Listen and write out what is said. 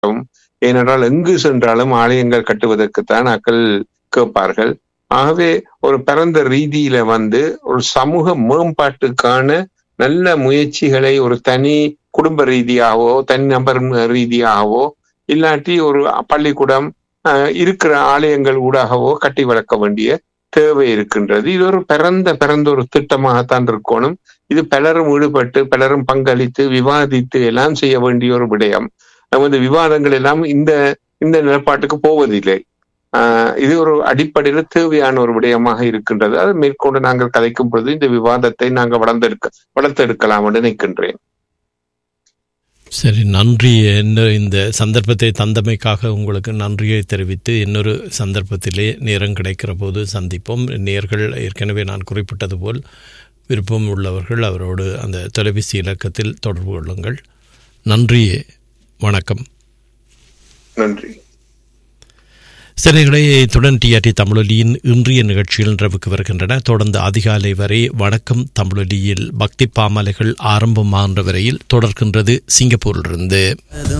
ஏனென்றால் எங்கு சென்றாலும் ஆலயங்கள் கட்டுவதற்குத்தான் அக்கள் கேட்பார்கள் ஆகவே ஒரு பரந்த ரீதியில வந்து ஒரு சமூக மேம்பாட்டுக்கான நல்ல முயற்சிகளை ஒரு தனி குடும்ப ரீதியாகவோ தனிநபர் ரீதியாகவோ இல்லாட்டி ஒரு பள்ளிக்கூடம் அஹ், இருக்கிற ஆலயங்கள் ஊடாகவோ கட்டி வளர்க்க வேண்டிய தேவை இருக்கின்றது இது ஒரு பிறந்த பிறந்த ஒரு திட்டமாகத்தான் இருக்கணும் இது பலரும் ஈடுபட்டு பலரும் பங்களித்து விவாதித்து எல்லாம் செய்ய வேண்டிய ஒரு விடயம் நமது விவாதங்கள் எல்லாம் இந்த இந்த நிலப்பாட்டுக்கு போவதில்லை ஆஹ் இது ஒரு அடிப்படையில் தேவையான ஒரு விடயமாக இருக்கின்றது அதை மேற்கொண்டு நாங்கள் கதைக்கும் பொழுது இந்த விவாதத்தை நாங்கள் வளர்ந்தெடுக்க வளர்த்தெடுக்கலாம் என்று நினைக்கின்றேன் சரி நன்றி என்ன இந்த சந்தர்ப்பத்தை தந்தமைக்காக உங்களுக்கு நன்றியை தெரிவித்து இன்னொரு சந்தர்ப்பத்திலே நேரம் கிடைக்கிற போது சந்திப்போம் நேர்கள் ஏற்கனவே நான் குறிப்பிட்டது போல் விருப்பம் உள்ளவர்கள் அவரோடு அந்த தொலைபேசி இலக்கத்தில் தொடர்பு கொள்ளுங்கள் நன்றி வணக்கம் நன்றி சிறைகளை இத்துடன் டிஆர்டி தமிழொலியின் இன்றைய நிகழ்ச்சியில் நிறைவுக்கு வருகின்றன தொடர்ந்து அதிகாலை வரை வணக்கம் தமிழொலியில் பக்தி பாமலைகள் ஆரம்பமாகின்ற வரையில் தொடர்கின்றது சிங்கப்பூரிலிருந்து